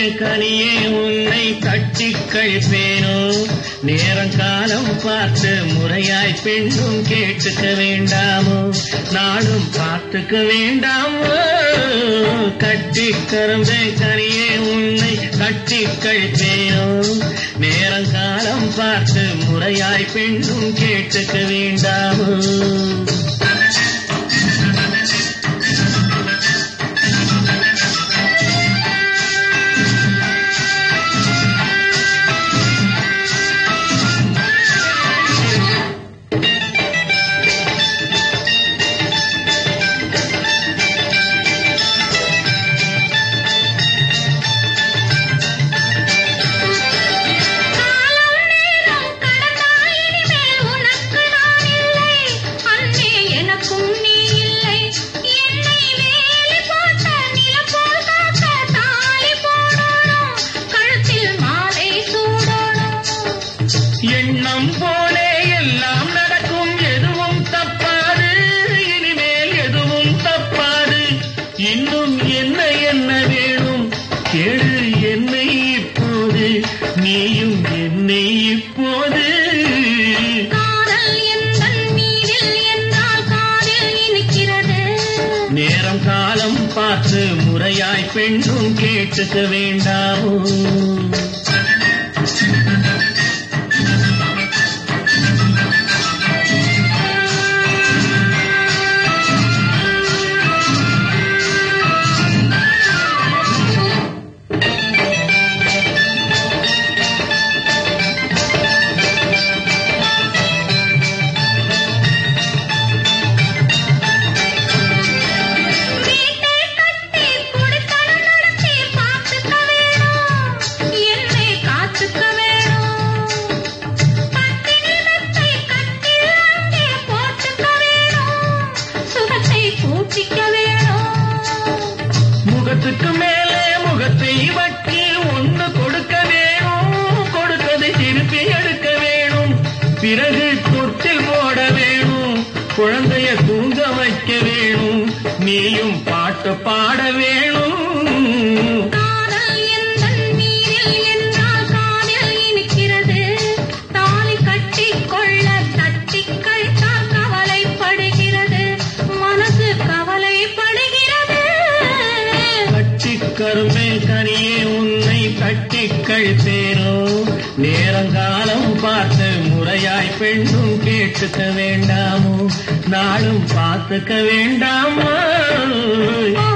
கனியே உன்னை தட்டிக் கழிப்பேனோ நேரங்காலம் பார்த்து முறையாய் பெண்ணும் கேட்டுக்க வேண்டாமோ நாளும் பார்த்துக்க வேண்டாமோ கட்டிக் கரும்பே கனியே உன்னை தட்டிக் கழிப்பேனோ நேரங்காலம் பார்த்து முறையாய் பெண்ணும் கேட்டுக்க வேண்டாமோ காலம் நேரம் கடந்தாய் இனிமேல் உனக்கு நான் இல்லை அன்னே எனக்கும் நீ இல்லை என்னை வேலி போட்ட நிலம் போல் காக்க தாலி போடணும் கழுத்தில் மாலை சூடணும் எண்ணம் போலே எல்லாம் நடக்கும் எதுவும் தப்பாது இனிமேல் எதுவும் தப்பாது இன்னும் என்ன என்ன வேணும் கேளு என்னை இப்போது நீயும் என்னை இப்போது காதல் எந்தன் மீதில் என்றால் காதில் இனிக்கிறது நேரம் காலம் பார்த்து முறையாய் பெண்ணும் கேட்டுக்க வேண்டாமோ வீட்டை கட்டி குடித்தனம் நடத்தி பார்த்துக்க வேணும் என்னை காத்துக்க வேணும் பட்டினி மெத்தை கட்டில் அங்கே போட்டுக்க வேணும் சுகத்தை கூட்டிக்க வேணும் முகத்துக்கு மேலே முகத்தை வச்சு ஒண்ணு கொடுக்க வேணும் கொடுத்ததை திருப்பி எடுக்க வேணும் பிறகு தொட்டில் போட வேணும் குழந்தைய தூங்க வைக்க வேணும் நீயும் பாட்டு பாட வேணும் காதல் எந்தன் மீதில் என்றால் காதில் இனிக்கிறது தாலி கட்டிக் கொள்ள தட்டிக் கழித்தால் கவலைப்படுகிறது மனசு கவலைப்படுகிறது கட்டி கருமே கனியே உன்னை கட்டி கழிப்பேனோ நேரங்காலம் பார்த்து முறையாய் பெண்ணும் கேட்டுக்க வேண்டாமோ நாளும் பார்த்துக்க வேண்டாமோ